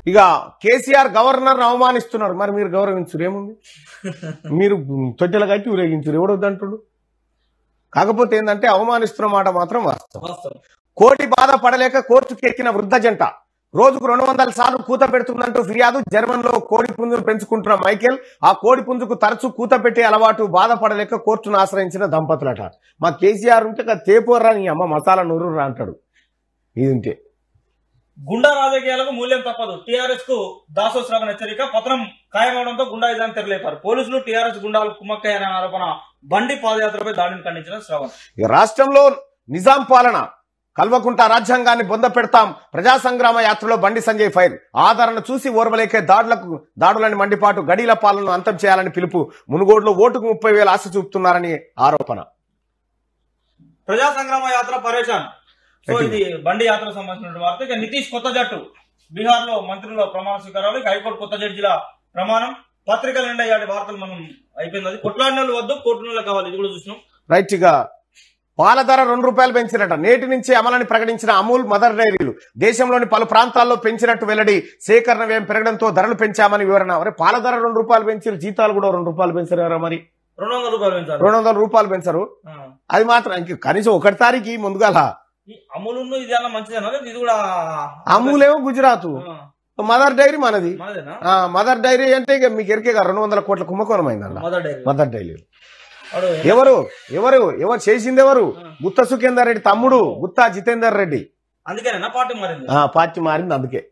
ఇక కేసీఆర్ గవర్నర్ అవమానిస్తున్నారు మరి మీరు గౌరవించురు ఏముంది మీరు తొట్టెల కట్టి ఊరేగించురు ఎవడొద్దంటుడు కాకపోతే ఏంటంటే అవమానిస్తున్న మాట మాత్రం వాస్తవం వాస్తవం కోటి బాధ పడలేక కోర్టుకు ఎక్కిన వృద్ధ జంట రోజుకు రెండు వందల సార్లు కూత పెడుతుందంటూ ఫిర్యాదు జర్మన్ లో కోడి పుంజును పెంచుకుంటున్న మైకేల్ ఆ కోడి పుంజుకు తరచూ కూత పెట్టే అలవాటు బాధపడలేక కోర్టును ఆశ్రయించిన దంపతులట మా కేసీఆర్ ఉంటే కదా తేపోర్రా నీ అమ్మ మసాలా నూరురా అంటాడు ఇది ఉంటే గుండా రాజకీయాలకు మూల్యం తప్పదు టీఆర్ఎస్ కు దాసో శ్రవణ హెచ్చరిక పత్రం ఖాయమవడంతో గుండా ఇదాన్ని తెరలేపారు పోలీసులు టీఆర్ఎస్ గుండాలు కుమ్మక్కయ్యారనే ఆరోపణ బండి పాదయాత్రపై దాడిని ఖండించిన శ్రవణ్ ఇక రాష్ట్రంలో నిజాం పాలన కల్వకుంట రాజ్యాంగాన్ని బొంద పెడతాం ప్రజా సంగ్రామ యాత్రలో బండి సంజయ్ ఫైర్ ఆదరణ చూసి ఓర్వలేకే దాడులకు దాడులని మండిపాటు గడీల పాలనను అంతం చేయాలని పిలుపు మునుగోడులో ఓటుకు ముప్పై వేల ఆశ చూపుతున్నారని ఆరోపణ ప్రజా సంగ్రామ యాత్ర పరేషాన్ సో ఇది బండి యాత్ర సంబంధించిన వార్త ఇక నితీష్ కొత్త జట్టు బీహార్ లో మంత్రుల ప్రమాణ స్వీకారాలు ఇక హైకోర్టు కొత్త జడ్జిల ప్రమాణం పత్రికలు నిండా ఇలాంటి వార్తలు మనం అయిపోయింది అది కొట్లాడిన వాళ్ళు వద్దు కోర్టు నెలలు కావాలి ఇది కూడా చూసినాం రైట్ ఇక పాల ధర రెండు రూపాయలు పెంచినట నేటి నుంచి అమలని ప్రకటించిన అమూల్ మదర్ డైరీలు దేశంలోని పలు ప్రాంతాల్లో పెంచినట్టు వెల్లడి సేకరణ వ్యయం పెరగడంతో ధరలు పెంచామని వివరణ మరి పాల ధర రెండు రూపాయలు పెంచారు జీతాలు కూడా రెండు రూపాయలు పెంచారు మరి రెండు వందల రూపాయలు పెంచారు రెండు వందల రూపాయలు పెంచరు ఆ. అది మాత్రం ఇంక కనీసం ఒకటి తారీఖు ముందుగాల ఈ అమూల్ ఇది అన్న మంచిదేనా లేదా ఇది కూడా అమూల్ ఏమో గుజరాత్ ఆ, మదర్ డైరీ మనది మనదేనా ఆ మదర్ డైరీ అంటే ఇక మీకు ఎరికే రెండు వందల కోట్ల కుంభకోణం అయింది అలా మదర్ డైరీ మదర్ డైరీ వాడు ఎవరు ఎవరు ఎవరు చేసింది ఎవరు గుత్త సుఖేందర్ రెడ్డి తమ్ముడు గుత్తా జితేందర్ రెడ్డి అందుకేనా పార్టీ మారింది ఆ పార్టీ మారింది అందుకే